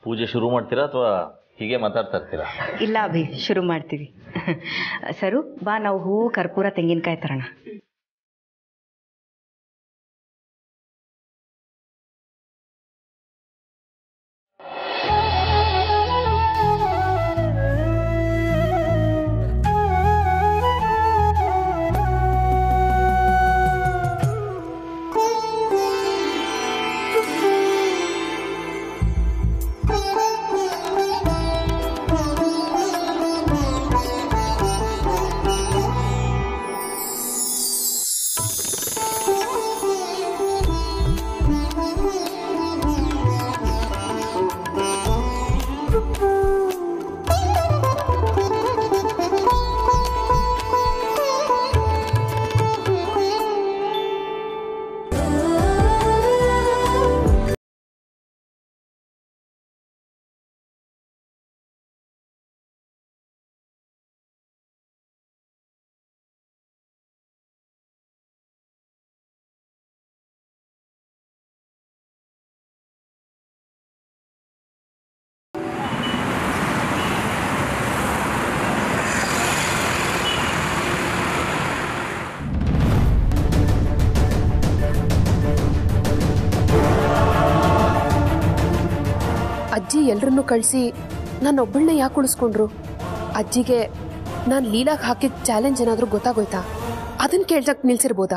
ಪೂಜೆ ಶುರು ಮಾಡ್ತೀರಾ ಅಥವಾ ಹೀಗೆ ಮಾತಾಡ್ತಾ ಇರ್ತೀರಾ ಇಲ್ಲ ಅಭಿ ಶುರು ಮಾಡ್ತೀವಿ ಸರು ಬಾ ನಾವು ಹೂವು ಕರ್ಪೂರ ತೆಂಗಿನಕಾಯಿ ತರೋಣ ಅಜ್ಜಿ ಎಲ್ರನ್ನೂ ಕಳಿಸಿ ನನ್ನೊಬ್ಬಳನ್ನೇ ಯಾಕೆ ಉಳಿಸ್ಕೊಂಡ್ರು ಅಜ್ಜಿಗೆ ನಾನು ಲೀಲಾಗ್ ಹಾಕಿದ ಚಾಲೆಂಜ್ ಏನಾದರೂ ಗೊತ್ತಾಗೋಯ್ತಾ ಅದನ್ನ ಕೇಳ್ದಕ್ ನಿಲ್ಸಿರ್ಬೋದಾ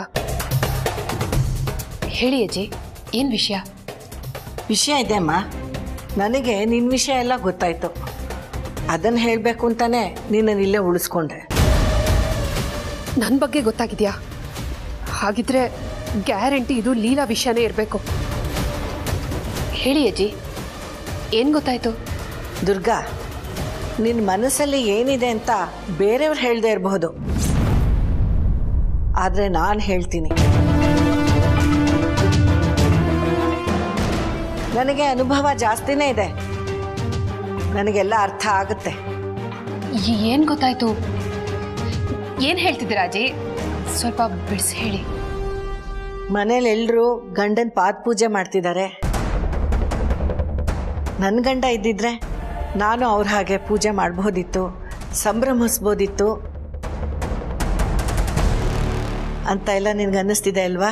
ಹೇಳಿ ಅಜ್ಜಿ ಏನು ವಿಷಯ ವಿಷಯ ಇದೆ ಅಮ್ಮ ನನಗೆ ನಿನ್ನ ವಿಷಯ ಎಲ್ಲ ಗೊತ್ತಾಯ್ತು ಅದನ್ನು ಹೇಳಬೇಕು ಅಂತಾನೆ ನಿನ್ನನ್ನು ಇಲ್ಲೇ ಉಳಿಸ್ಕೊಂಡೆ ನನ್ನ ಬಗ್ಗೆ ಗೊತ್ತಾಗಿದ್ಯಾ ಹಾಗಿದ್ರೆ ಗ್ಯಾರಂಟಿ ಇದು ಲೀಲಾ ವಿಷಯನೇ ಇರಬೇಕು ಹೇಳಿ ಅಜ್ಜಿ ಏನು ಗೊತ್ತಾಯ್ತು ದುರ್ಗಾ ನಿನ್ನ ಮನಸ್ಸಲ್ಲಿ ಏನಿದೆ ಅಂತ ಬೇರೆಯವ್ರು ಹೇಳದೇ ಇರಬಹುದು ಆದರೆ ನಾನು ಹೇಳ್ತೀನಿ ನನಗೆ ಅನುಭವ ಜಾಸ್ತಿನೇ ಇದೆ ನನಗೆಲ್ಲ ಅರ್ಥ ಆಗುತ್ತೆ ಏನು ಗೊತ್ತಾಯ್ತು ಏನು ಹೇಳ್ತಿದ್ದೀರಾ ಅಜ್ಜಿ ಸ್ವಲ್ಪ ಬಿಡಿಸಿ ಹೇಳಿ ಮನೇಲಿ ಎಲ್ಲರೂ ಗಂಡನ ಪಾದ ಪೂಜೆ ಮಾಡ್ತಿದ್ದಾರೆ ನನ್ನ ಗಂಡ ಇದ್ದಿದ್ರೆ ನಾನು ಅವ್ರ ಹಾಗೆ ಪೂಜೆ ಮಾಡಬಹುದಿತ್ತು ಸಂಭ್ರಮಿಸ್ಬೋದಿತ್ತು ಅಂತ ಎಲ್ಲ ನಿನ್ಗೆ ಅನ್ನಿಸ್ತಿದೆ ಅಲ್ವಾ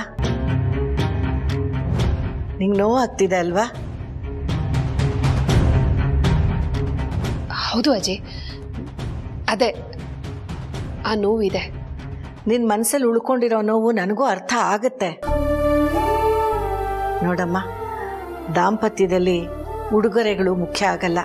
ನಿಂಗೆ ನೋವು ಆಗ್ತಿದೆ ಅಲ್ವಾ ಹೌದು ಅಜ್ಜಿ ಅದೇ ಆ ನೋವಿದೆ ನಿನ್ನ ಮನಸ್ಸಲ್ಲಿ ಉಳ್ಕೊಂಡಿರೋ ನೋವು ನನಗೂ ಅರ್ಥ ಆಗುತ್ತೆ ನೋಡಮ್ಮ ದಾಂಪತ್ಯದಲ್ಲಿ ಉಡುಗೊರೆಗಳು ಮುಖ್ಯ ಆಗಲ್ಲ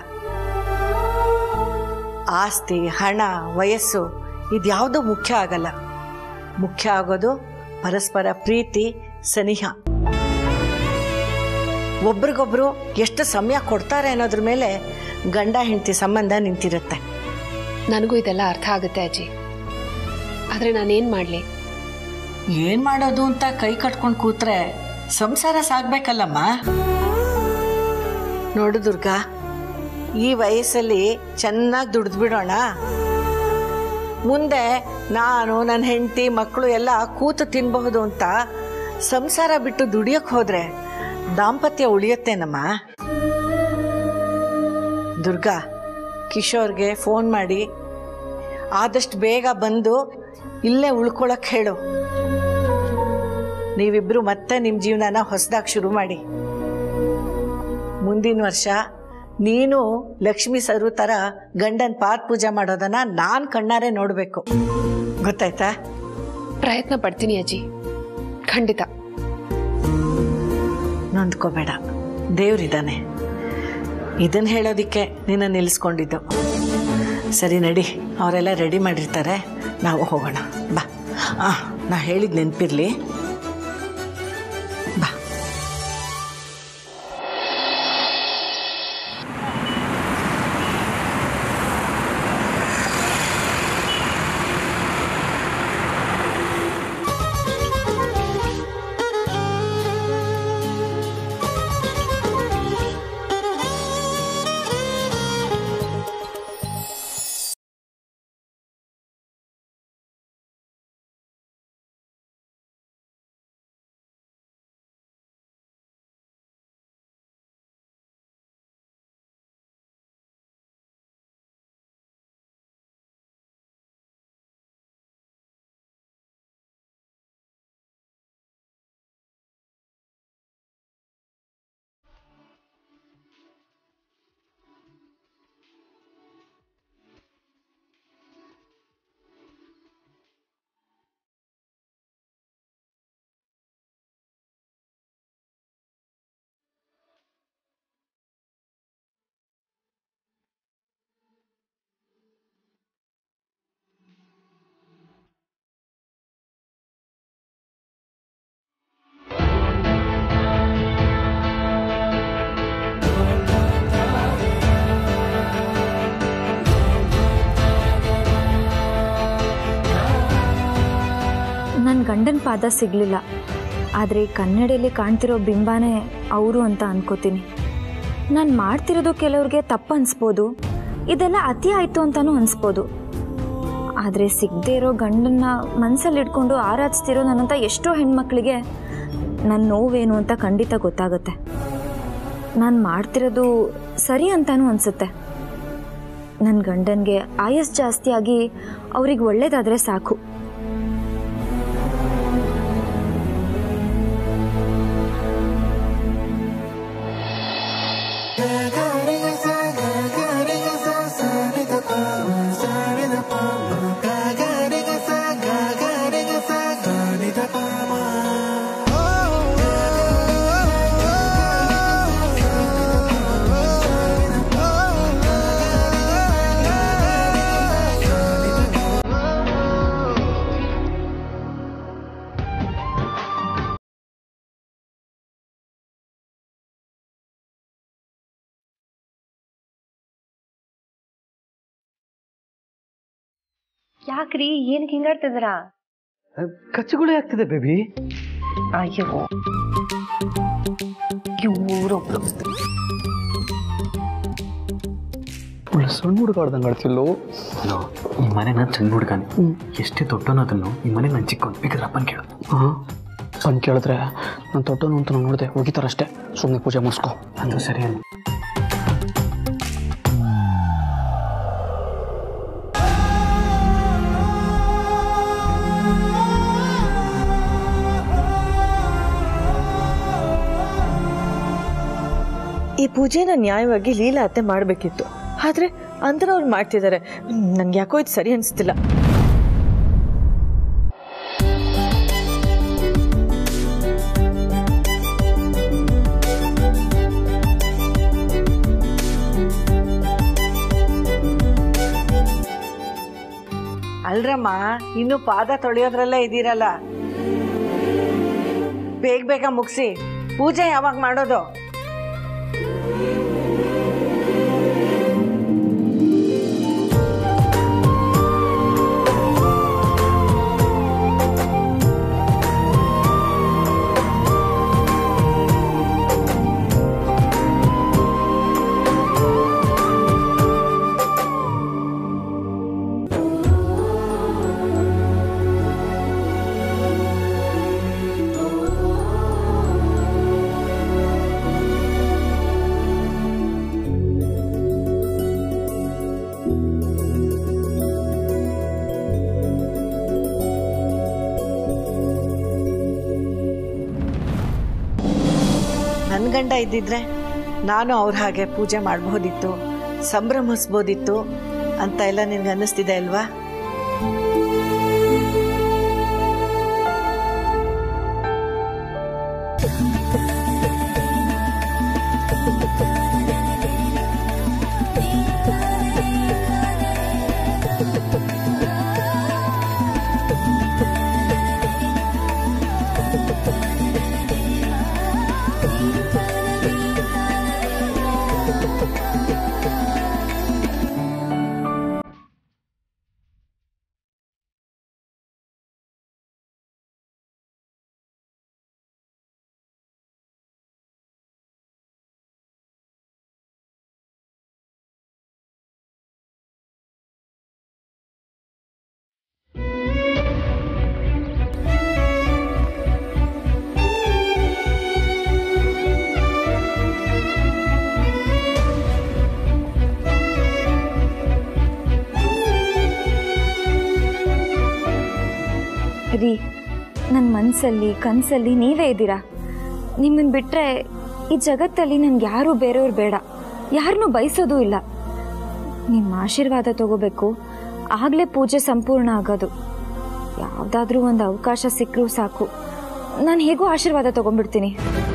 ಆಸ್ತಿ ಹಣ ವಯಸ್ಸು ಇದ್ಯಾವುದೂ ಮುಖ್ಯ ಆಗಲ್ಲ ಮುಖ್ಯ ಆಗೋದು ಪರಸ್ಪರ ಪ್ರೀತಿ ಸನಿಹ ಒಬ್ರಿಗೊಬ್ರು ಎಷ್ಟು ಸಮಯ ಕೊಡ್ತಾರೆ ಅನ್ನೋದ್ರ ಮೇಲೆ ಗಂಡ ಹೆಂಡತಿ ಸಂಬಂಧ ನಿಂತಿರುತ್ತೆ ನನಗೂ ಇದೆಲ್ಲ ಅರ್ಥ ಆಗುತ್ತೆ ಅಜ್ಜಿ ಆದರೆ ನಾನೇನು ಮಾಡಲಿ ಏನ್ ಮಾಡೋದು ಅಂತ ಕೈ ಕಟ್ಕೊಂಡು ಕೂತ್ರೆ ಸಂಸಾರ ಸಾಗ್ಬೇಕಲ್ಲಮ್ಮ ನೋಡು ದುರ್ಗಾ ಈ ವಯಸ್ಸಲ್ಲಿ ಚೆನ್ನಾಗಿ ದುಡ್ದು ಬಿಡೋಣ ಮುಂದೆ ನಾನು ನನ್ನ ಹೆಂಡತಿ ಮಕ್ಕಳು ಎಲ್ಲ ಕೂತು ತಿನ್ನಬಹುದು ಅಂತ ಸಂಸಾರ ಬಿಟ್ಟು ದುಡಿಯಕ್ಕೆ ಹೋದ್ರೆ ದಾಂಪತ್ಯ ಉಳಿಯತ್ತೇನಮ್ಮ ದುರ್ಗಾ ಕಿಶೋರ್ಗೆ ಫೋನ್ ಮಾಡಿ ಆದಷ್ಟು ಬೇಗ ಬಂದು ಇಲ್ಲೇ ಉಳ್ಕೊಳಕ್ ಹೇಳು ನೀವಿಬ್ರು ಮತ್ತೆ ನಿಮ್ಮ ಜೀವನನ ಹೊಸದಾಗಿ ಶುರು ಮಾಡಿ ಮುಂದಿನ ವರ್ಷ ನೀನು ಲಕ್ಷ್ಮಿ ಸರು ಥರ ಗಂಡನ ಪಾದ ಪೂಜೆ ಮಾಡೋದನ್ನ ನಾನು ಕಣ್ಣಾರೆ ನೋಡಬೇಕು ಗೊತ್ತಾಯ್ತಾ ಪ್ರಯತ್ನ ಪಡ್ತೀನಿ ಅಜ್ಜಿ ಖಂಡಿತ ನೊಂದ್ಕೋಬೇಡ ದೇವ್ರಿದ್ದಾನೆ ಇದನ್ನು ಹೇಳೋದಕ್ಕೆ ನಿನ್ನ ನಿಲ್ಲಿಸ್ಕೊಂಡಿದ್ದು ಸರಿ ನಡಿ ಅವರೆಲ್ಲ ರೆಡಿ ಮಾಡಿರ್ತಾರೆ ನಾವು ಹೋಗೋಣ ಬಾ ಹಾಂ ನಾ ಹೇಳಿದ ನೆನಪಿರ್ಲಿ ಗಂಡನ ಪಾದ ಸಿಗಲಿಲ್ಲ ಆದರೆ ಕನ್ನಡಿಯಲ್ಲಿ ಕಾಣ್ತಿರೋ ಬಿಂಬನೇ ಅವರು ಅಂತ ಅನ್ಕೋತೀನಿ ನಾನು ಮಾಡ್ತಿರೋದು ಕೆಲವ್ರಿಗೆ ತಪ್ಪು ಅನಿಸ್ಬೋದು ಇದೆಲ್ಲ ಅತಿ ಆಯಿತು ಅಂತಲೂ ಅನಿಸ್ಬೋದು ಆದರೆ ಸಿಗದೇ ಇರೋ ಗಂಡನ್ನ ಮನಸ್ಸಲ್ಲಿ ಇಟ್ಕೊಂಡು ಆರಾಧಿಸ್ತಿರೋ ನನ್ನಂಥ ಎಷ್ಟೋ ಹೆಣ್ಮಕ್ಳಿಗೆ ನನ್ನ ನೋವೇನು ಅಂತ ಖಂಡಿತ ಗೊತ್ತಾಗುತ್ತೆ ನಾನು ಮಾಡ್ತಿರೋದು ಸರಿ ಅಂತಾನೂ ಅನಿಸುತ್ತೆ ನನ್ನ ಗಂಡನಿಗೆ ಆಯಸ್ ಜಾಸ್ತಿ ಆಗಿ ಅವ್ರಿಗೆ ಒಳ್ಳೇದಾದರೆ ಸಾಕು ಯಾಕ್ರಿ ಏನಕ್ಕೆ ಹಿಂಗಾಡ್ತಿದ್ದೀರಾ ಕಚ್ಚುಗುಳಿ ಆಗ್ತಿದೆ ಬೇಬಿ ಅಯ್ಯೋ ಇವರೊಬ್ರು ಒಳ್ಳೆ ಸಣ್ಣ ಹುಡುಗ ಆಡ್ದಂಗೆ ಆಡ್ತಿಲ್ಲೋ ಈ ಮನೆ ನಾನು ಸಣ್ಣ ಹುಡುಗನೆ ಎಷ್ಟೇ ದೊಡ್ಡನೋದನ್ನು ಈ ಮನೆ ನಾನು ಚಿಕ್ಕವನು ಬೇಕಾದ್ರೆ ಅಪ್ಪನ ಕೇಳು ಹಾಂ ಬಂದು ಕೇಳಿದ್ರೆ ನಾನು ತೊಟ್ಟನು ಅಂತ ನಾನು ನೋಡಿದೆ ಹೋಗಿತಾರಷ್ಟೇ ಸುಮ್ಮನೆ ಪೂಜೆ ಮುಗಿಸ್ಕೊ ಅದು ಸರಿ ಅಲ್ಲ ಈ ಪೂಜೆನ ನ್ಯಾಯವಾಗಿ ಲೀಲಾ ಅತ್ತೆ ಮಾಡಬೇಕಿತ್ತು ಆದರೆ ಅಂತರ ಅವ್ರು ಮಾಡ್ತಿದ್ದಾರೆ ನಂಗೆ ಯಾಕೋ ಇದು ಸರಿ ಅನಿಸ್ತಿಲ್ಲ ಅಲ್ರಮ್ಮ ಇನ್ನು ಪಾದ ತೊಳೆಯೋದ್ರಲ್ಲೇ ಇದ್ದೀರಲ್ಲ ಬೇಗ ಬೇಗ ಮುಗಿಸಿ ಪೂಜೆ ಯಾವಾಗ ಮಾಡೋದು ನನ್ನ ಗಂಡ ಇದ್ದಿದ್ರೆ ನಾನು ಅವ್ರ ಹಾಗೆ ಪೂಜೆ ಮಾಡಬಹುದಿತ್ತು ಸಂಭ್ರಮಿಸ್ಬೋದಿತ್ತು ಅಂತ ಎಲ್ಲ ನಿನ್ಗೆ ಅನ್ನಿಸ್ತಿದೆ ಅಲ್ವಾ ರೀ ನನ್ನ ಮನಸ್ಸಲ್ಲಿ ಕನಸಲ್ಲಿ ನೀವೇ ಇದ್ದೀರಾ ನಿಮ್ಮನ್ನು ಬಿಟ್ಟರೆ ಈ ಜಗತ್ತಲ್ಲಿ ನನ್ಗೆ ಯಾರೂ ಬೇರೆಯವ್ರು ಬೇಡ ಯಾರನ್ನೂ ಬಯಸೋದು ಇಲ್ಲ ನಿಮ್ಮ ಆಶೀರ್ವಾದ ತಗೋಬೇಕು ಆಗಲೇ ಪೂಜೆ ಸಂಪೂರ್ಣ ಆಗೋದು ಯಾವುದಾದ್ರೂ ಒಂದು ಅವಕಾಶ ಸಿಕ್ಕರೂ ಸಾಕು ನಾನು ಹೇಗೂ ಆಶೀರ್ವಾದ ತಗೊಂಡ್ಬಿಡ್ತೀನಿ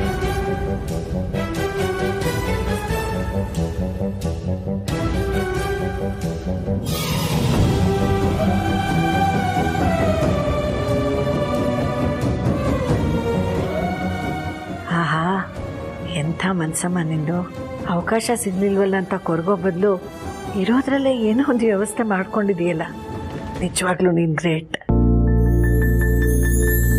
ಆಹಾ ಎಂಥ ಮನ್ಸಮ್ಮ ನಿಂದು ಅವಕಾಶ ಸಿಗ್ಲಿಲ್ವಲ್ಲ ಅಂತ ಕೊರಗೋ ಬದಲು ಇರೋದ್ರಲ್ಲೇ ಏನೋ ಒಂದು ವ್ಯವಸ್ಥೆ ಮಾಡ್ಕೊಂಡಿದೆಯಲ್ಲ ನಿಜವಾಗ್ಲೂ ನೀನು ಗ್ರೇಟ್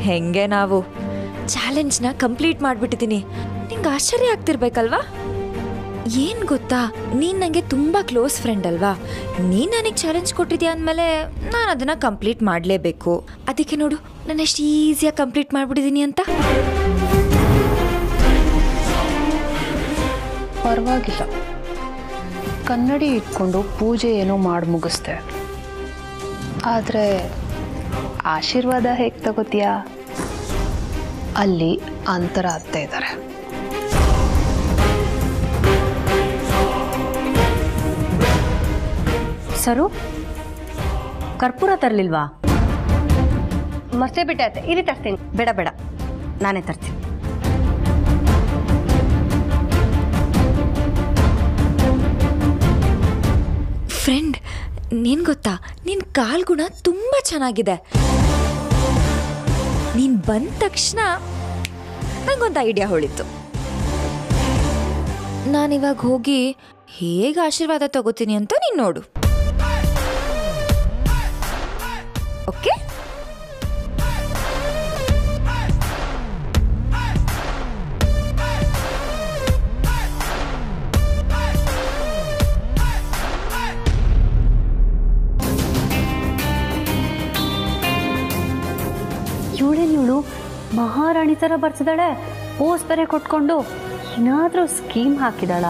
ಹೆಂಗೆ ನಾವು ಚಾಲೆಂಜ್ನ ಕಂಪ್ಲೀಟ್ ಮಾಡಿಬಿಟ್ಟಿದ್ದೀನಿ ನಿಂಗೆ ಆಶ್ಚರ್ಯ ಆಗ್ತಿರ್ಬೇಕಲ್ವಾ ಏನು ಗೊತ್ತಾ ನೀನು ನನಗೆ ತುಂಬ ಕ್ಲೋಸ್ ಫ್ರೆಂಡ್ ಅಲ್ವಾ ನೀನು ನನಗೆ ಚಾಲೆಂಜ್ ಕೊಟ್ಟಿದ್ಯಾ ಅಂದಮೇಲೆ ನಾನು ಅದನ್ನು ಕಂಪ್ಲೀಟ್ ಮಾಡಲೇಬೇಕು ಅದಕ್ಕೆ ನೋಡು ನಾನು ಎಷ್ಟು ಈಸಿಯಾಗಿ ಕಂಪ್ಲೀಟ್ ಮಾಡಿಬಿಟ್ಟಿದ್ದೀನಿ ಅಂತ ಪರವಾಗಿಲ್ಲ ಕನ್ನಡಿ ಇಟ್ಕೊಂಡು ಪೂಜೆ ಏನೋ ಮಾಡಿ ಮುಗಿಸ್ದೆ ಆದರೆ ಆಶೀರ್ವಾದ ಹೇಗೆ ತಗೋತೀಯಾ ಅಲ್ಲಿ ಅಂತರ ಅತ್ತೆ ಇದ್ದಾರೆ ಸರು ಕರ್ಪೂರ ತರಲಿಲ್ವಾ ಮರ್ತೇ ಬಿಟ್ಟೈತೆ ಇಲ್ಲಿ ತರ್ತೀನಿ ಬೇಡ ಬೇಡ ನಾನೇ ತರ್ತೀನಿ ಫ್ರೆಂಡ್ ನೀನು ಗೊತ್ತಾ ನಿನ್ನ ಕಾಲ್ಗುಣ ತುಂಬ ಚೆನ್ನಾಗಿದೆ ನೀನು ಬಂದ ತಕ್ಷಣ ನಂಗೊಂದು ಐಡಿಯಾ ಹೊಳಿತು ನಾನಿವಾಗ ಹೋಗಿ ಹೇಗೆ ಆಶೀರ್ವಾದ ತಗೋತೀನಿ ಅಂತ ನೀನು ನೋಡು ಓಕೆ ಇವಳೇನು ಇವಳು ಮಹಾರಾಣಿ ಥರ ಬರ್ತಿದ್ದಾಳೆ ಪೋಸ್ ಬೇರೆ ಕೊಟ್ಕೊಂಡು ಏನಾದರೂ ಸ್ಕೀಮ್ ಹಾಕಿದಾಳಾ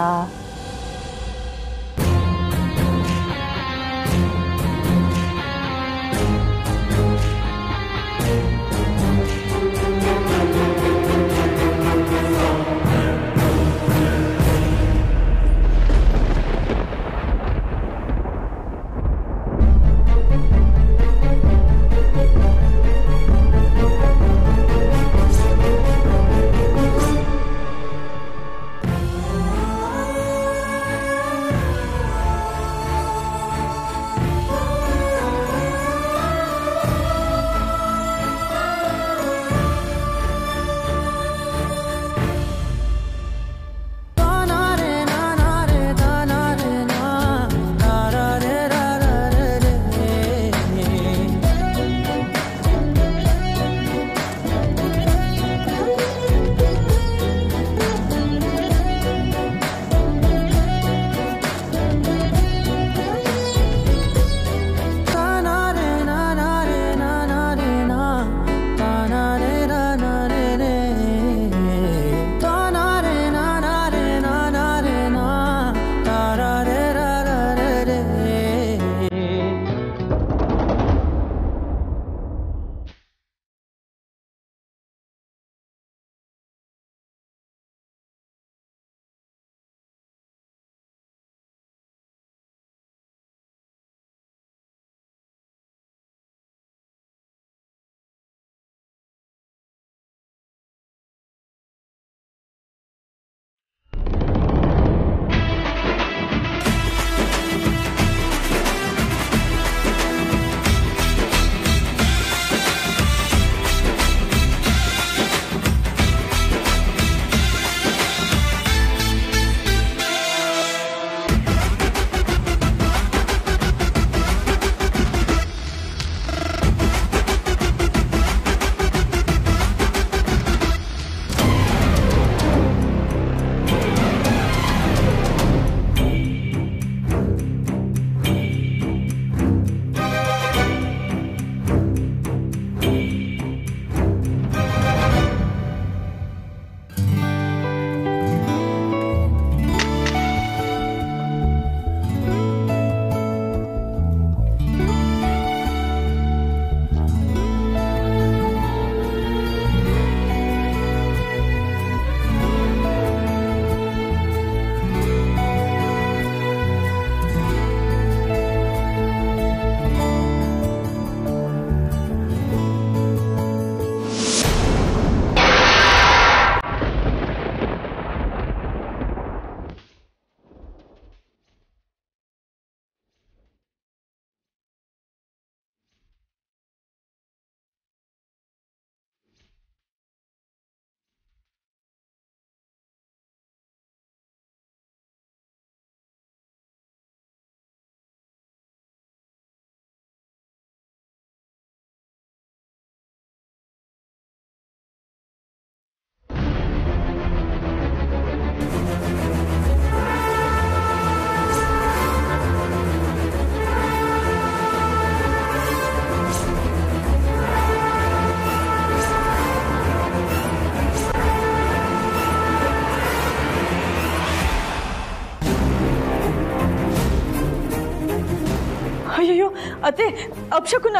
ಅಯ್ಯಯ್ಯೋ ಅತ್ತೆ ಅಪ್ಶಕುನ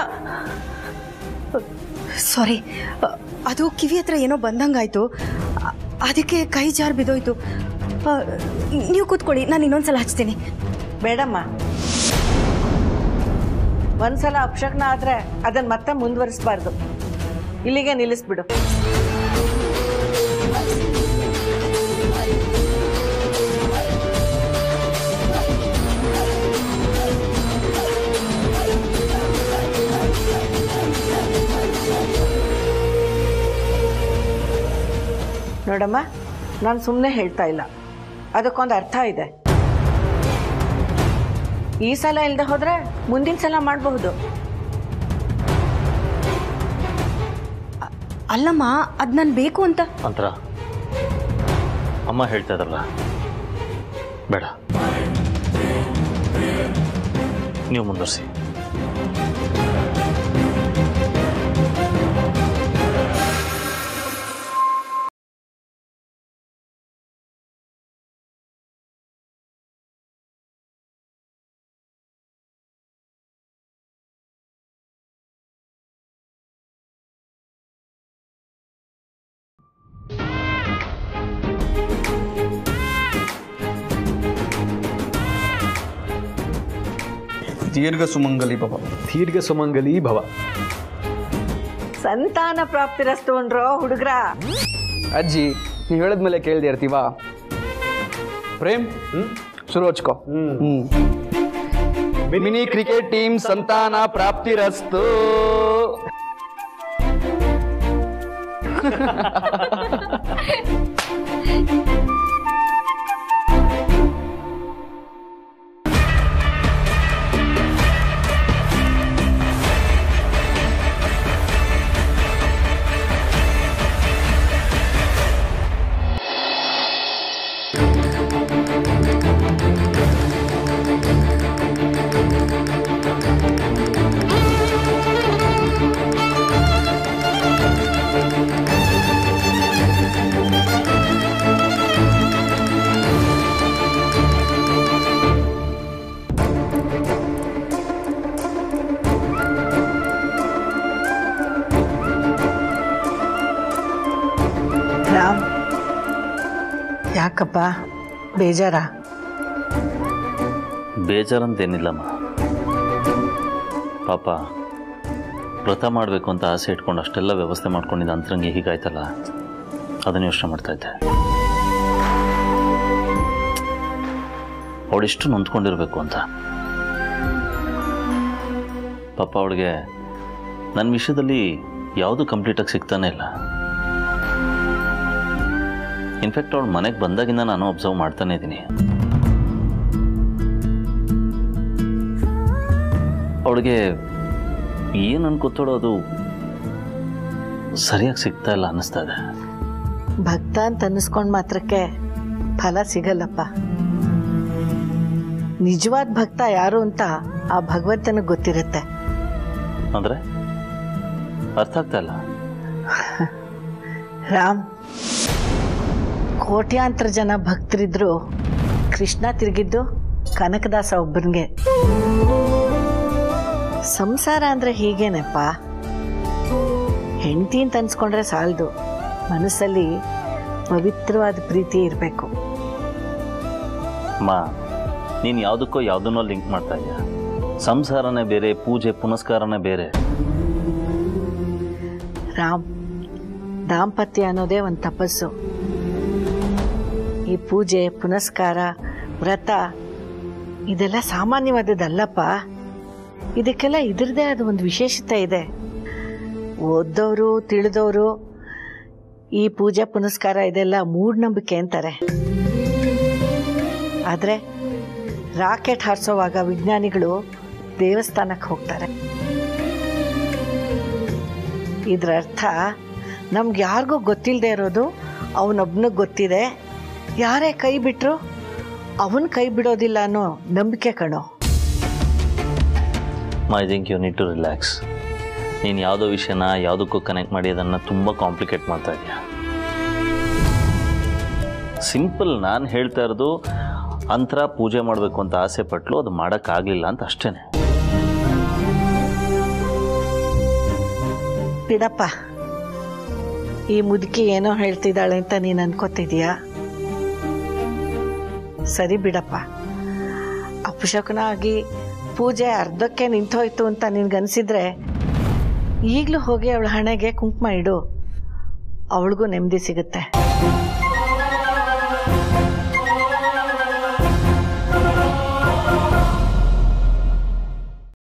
ಸಾರಿ ಅದು ಕಿವಿ ಹತ್ರ ಏನೋ ಬಂದಂಗಾಯ್ತು ಅ- ಅದಕ್ಕೆ ಕೈ ಜಾರ್ ಬಿದ್ದೋಯ್ತು ಆ, ನೀವು ಕೂತ್ಕೊಳ್ಳಿ ನಾನು ಇನ್ನೊಂದ್ಸಲ ಹಚ್ತೀನಿ ಬೇಡಮ್ಮ ಒಂದ್ಸಲ ಅಪಶಕ್ನ ಆದ್ರೆ ಅದನ್ನ ಮತ್ತೆ ಮುಂದುವರಿಸಬಾರ್ದು ಇಲ್ಲಿಗೆ ನಿಲ್ಲಿಸ್ಬಿಡು ನೋಡಮ್ಮ ನಾನು ಸುಮ್ಮನೆ ಹೇಳ್ತಾ ಇಲ್ಲ ಅದಕ್ಕೊಂದು ಅರ್ಥ ಇದೆ ಈ ಸಲ ಇಲ್ಲದೆ ಹೋದ್ರೆ ಮುಂದಿನ ಸಲ ಮಾಡಬಹುದು ಅಲ್ಲಮ್ಮ ಅದು ನಾನು ಬೇಕು ಅಂತ ಅಂತರ ಅಮ್ಮ ಹೇಳ್ತಾ ಇದ್ರಲ್ಲ ಬೇಡ ನೀವು ಮುಂದುವರಿಸಿ ದೀರ್ಘ ಸುಮಂಗಲಿ ಭವ ದೀರ್ಘ ಸುಮಂಗಲಿ ಭವ ಸಂತಾನ ಪ್ರಾಪ್ತಿರಸ್ತು ಅಂಡ್ರೋ ಹುಡುಗ್ರ ಅಜ್ಜಿ ನೀವು ಹೇಳಿದ್ಮೇಲೆ ಕೇಳ್ದೆ ಇರ್ತೀವಾ ಪ್ರೇಮ್ ಶುರು ಹಚ್ಕೋ ಹ್ಮ್ ಮಿನಿ ಕ್ರಿಕೆಟ್ ಟೀಮ್ ಸಂತಾನ ಪ್ರಾಪ್ತಿರಸ್ತು ರಾಮ್ ಯಾಕಪ್ಪ ಬೇಜಾರ ಬೇಜಾರಂತೇನಿಲ್ಲಮ್ಮ ಪಾಪ ವ್ರತ ಮಾಡಬೇಕು ಅಂತ ಆಸೆ ಇಟ್ಕೊಂಡು ಅಷ್ಟೆಲ್ಲ ವ್ಯವಸ್ಥೆ ಮಾಡ್ಕೊಂಡಿದ್ದ ಅಂತರಂಗಿ ಹೀಗಾಯ್ತಲ್ಲ ಅದನ್ನು ಯೋಚನೆ ಮಾಡ್ತಾ ಇದ್ದೆ ಅವಳಿಷ್ಟು ನೊಂದ್ಕೊಂಡಿರ್ಬೇಕು ಅಂತ ಪಾಪ ಅವಳಿಗೆ ನನ್ನ ವಿಷಯದಲ್ಲಿ ಯಾವುದು ಕಂಪ್ಲೀಟಾಗಿ ಸಿಗ್ತಾನೆ ಇಲ್ಲ ಇನ್ಫ್ಯಾಕ್ಟ್ ಅವಳು ಮನೆಗೆ ಬಂದಾಗಿಂದ ನಾನು ಅಬ್ಸರ್ವ್ ಮಾಡ್ತಾನೆ ಇದ್ದೀನಿ ಅವಳಿಗೆ ಏನು ಅನ್ಕೋತಾಳೋ ಅದು ಸರಿಯಾಗಿ ಸಿಗ್ತಾ ಇಲ್ಲ ಅನ್ನಿಸ್ತಾ ಇದೆ ಭಕ್ತ ಅಂತ ಅನ್ನಿಸ್ಕೊಂಡ್ ಮಾತ್ರಕ್ಕೆ ಫಲ ಸಿಗಲ್ಲಪ್ಪ ನಿಜವಾದ ಭಕ್ತ ಯಾರು ಅಂತ ಆ ಭಗವಂತನಿಗೆ ಗೊತ್ತಿರುತ್ತೆ ಅಂದರೆ ಅರ್ಥ ಆಗ್ತಾ ಇಲ್ಲ ರಾಮ್ ಕೋಟ್ಯಾಂತರ ಜನ ಭಕ್ತರಿದ್ರು ಕೃಷ್ಣ ತಿರುಗಿದ್ದು ಕನಕದಾಸ ಒಬ್ಬನಿಗೆ ಸಂಸಾರ ಅಂದ್ರೆ ಹೀಗೇನೆಪ್ಪ ಹೆಂಡತಿ ಅಂತ ಅನ್ಸ್ಕೊಂಡ್ರೆ ಸಾಲದು ಮನಸ್ಸಲ್ಲಿ ಪವಿತ್ರವಾದ ಪ್ರೀತಿ ಇರಬೇಕು ಅಮ್ಮ ನೀನು ಯಾವುದಕ್ಕೋ ಯಾವುದನ್ನೋ ಲಿಂಕ್ ಮಾಡ್ತಾ ಇದೆಯಾ ಸಂಸಾರನೇ ಬೇರೆ ಪೂಜೆ ಪುನಸ್ಕಾರನೇ ಬೇರೆ ರಾಮ್ ದಾಂಪತ್ಯ ಅನ್ನೋದೇ ಒಂದು ತಪಸ್ಸು ಈ ಪೂಜೆ ಪುನಸ್ಕಾರ ವ್ರತ ಇದೆಲ್ಲ ಸಾಮಾನ್ಯವಾದದ್ದಲ್ಲಪ್ಪ ಇದಕ್ಕೆಲ್ಲ ಇದ್ರದ್ದೇ ಆದ ಒಂದು ವಿಶೇಷತೆ ಇದೆ ಓದ್ದವರು ತಿಳಿದವರು ಈ ಪೂಜೆ ಪುನಸ್ಕಾರ ಇದೆಲ್ಲ ಮೂಢನಂಬಿಕೆ ಅಂತಾರೆ ಆದರೆ ರಾಕೆಟ್ ಹಾರಿಸೋವಾಗ ವಿಜ್ಞಾನಿಗಳು ದೇವಸ್ಥಾನಕ್ಕೆ ಹೋಗ್ತಾರೆ ಇದ್ರ ಅರ್ಥ ನಮ್ಗೆ ಯಾರಿಗೂ ಗೊತ್ತಿಲ್ಲದೆ ಇರೋದು ಅವನೊಬ್ಬನಿಗೆ ಗೊತ್ತಿದೆ ಯಾರೇ ಕೈ ಬಿಟ್ರು ಅವನ್ ಕೈ ಬಿಡೋದಿಲ್ಲ ಅನ್ನೋ ನಂಬಿಕೆ ಕಣೋ I think you need to relax ನೀನು ಯಾವುದೋ ವಿಷಯನ ಯಾವುದಕ್ಕೂ ಕನೆಕ್ಟ್ ಮಾಡಿ ಅದನ್ನು ತುಂಬ ಕಾಂಪ್ಲಿಕೇಟ್ ಮಾಡ್ತಾ ಇದೆಯಾ ಸಿಂಪಲ್ ನಾನು ಹೇಳ್ತಾ ಇರೋದು ಅಂತರ ಪೂಜೆ ಮಾಡಬೇಕು ಅಂತ ಆಸೆ ಪಟ್ಲು ಅದು ಮಾಡೋಕ್ಕಾಗಲಿಲ್ಲ ಅಂತ ಅಷ್ಟೇ ಬಿಡಪ್ಪ ಈ ಮುದುಕಿ ಏನೋ ಹೇಳ್ತಿದ್ದಾಳೆ ಅಂತ ನೀನು ಅನ್ಕೋತಿದೀಯಾ ಸರಿ ಬಿಡಪ್ಪ ಅಪಶಕುನ ಆಗಿ ಪೂಜೆ ಅರ್ಧಕ್ಕೆ ನಿಂತೋಯ್ತು ಅಂತ ನಿನ್ಗನ್ಸಿದ್ರೆ ಈಗಲೂ ಹೋಗಿ ಅವಳ ಹಣೆಗೆ ಕುಂಕುಮ ಇಡು ಅವಳಿಗೂ ನೆಮ್ಮದಿ ಸಿಗುತ್ತೆ